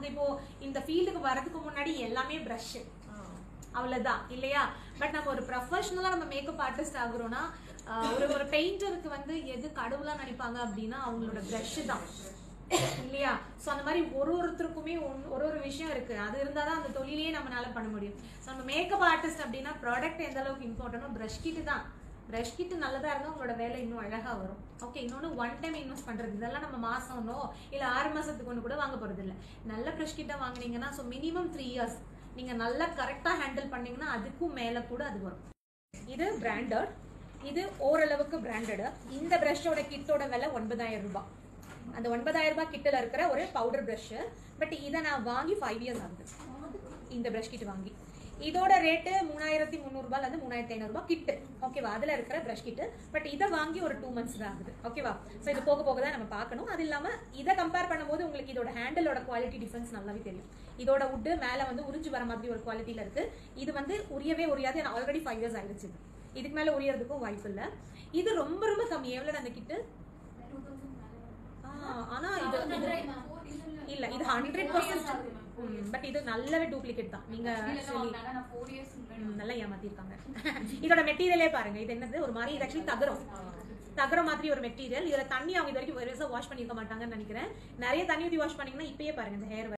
அவங்க இப்போ இந்த ஃபீல்டுக்கு வரதுக்கு முன்னாடி எல்லாமே ப்ரஷ் அவ்வளவுதான் இல்லையா பட் நம்ம ஒரு ப்ரொஃபஷனலா நம்ம மேக்கப் ஆர்டிஸ்ட் ஆகுறோம்னா ஆஹ், ஒரு ஒரு பெயிண்டருக்கு வந்து எது கடவுளா நினைப்பாங்க அப்படின்னா அவங்களோட ப்ரஷ் தான் இல்லையா சோ அந்த மாதிரி ஒரு ஒருத்தருக்குமே ஒன்- ஒரு ஒரு விஷயம் இருக்கு அது இருந்தாதான் அந்த தொழிலையே நம்மளால பண்ண முடியும் ஸோ நம்ம மேக்கப் ஆர்டிஸ்ட் அப்படின்னா ப்ராடக்ட் எந்த அளவுக்கு இம்பார்ட்டனோ ப்ரஷ் கிட்டு தான் ப்ரஷ் கிட்டு நல்லதா இருந்தா உங்களோட வேலை இன்னும் அழகா வரும் ஓகே இன்னொன்னு ஒன் டைம் இன்வெஸ்ட் பண்றது இதெல்லாம் நம்ம மாசம்னோ இல்ல ஆறு மாசத்துக்கு ஒன்று கூட வாங்க போறது இல்ல நல்ல ப்ரஷ் கிட்ட வாங்குனீங்கன்னா ஸோ மினிமம் த்ரீ இயர்ஸ் நீங்க நல்லா கரெக்டா ஹேண்டில் பண்ணீங்கன்னா அதுக்கும் மேல கூட அது வரும் இது பிராண்டட் இது ஓரளவுக்கு பிராண்டட் இந்த பிரஷோட கிட்டோட விலை ஒன்பதாயிரம் ரூபாய் அந்த ஒன்பதாயிரம் ரூபாய் கிட்டல இருக்கிற ஒரு பவுடர் பிரஷ் பட் இதை நான் வாங்கி ஃபைவ் இயர்ஸ் ஆகுது இந்த பிரஷ் கிட் வாங்கி இதோட ரேட்டு மூணாயிரத்தி முந்நூறுபால இருந்து மூணாயிரத்தி ஐநூறுபா கிட்டு ஓகேவா அதுல இருக்கிற பிரஷ் கிட்டு பட் இதை வாங்கி ஒரு டூ மந்த்ஸ் தான் ஆகுது ஓகேவா ஸோ இது போக போக தான் நம்ம பார்க்கணும் அது இல்லாம இதை கம்பேர் பண்ணும்போது உங்களுக்கு இதோட ஹேண்டிலோட குவாலிட்டி டிஃபரன்ஸ் நல்லாவே தெரியும் இதோட உட்டு மேல வந்து உறிஞ்சு வர மாதிரி ஒரு குவாலிட்டியில இருக்கு இது வந்து உரியவே உரியாது ஆல்ரெடி ஃபைவ் இயர்ஸ் ஆயிடுச்சு இது. இதுக்கு மேல உரியறதுக்கும் வாய்ப்பு இல்ல இது ரொம்ப ரொம்ப கம்மி எவ்வளவு அந்த கிட்டு ஆனா இது இது- இல்ல இது ஹண்ட்ரட் பர்சன்ட் பட் இது நல்லாவே டூப்ளிகேட் தான் நீங்க actually ம், நல்லா ஏமாத்திருக்காங்க இதோட மெட்டீரியலே பாருங்க இது என்னது ஒரு மாதிரி இது ஆக்சுவலி தகரம் தகரம் மாதிரி ஒரு மெட்டீரியல் இதுல தண்ணி அவங்க இது வரைக்கும் வாஷ் பண்ணிருக்க மாட்டாங்கன்னு நினைக்கிறேன் நிறைய தண்ணி ஊத்தி வாஷ் பண்ணீங்கன்னா இப்பயே பாருங்க இந்த ஹேர்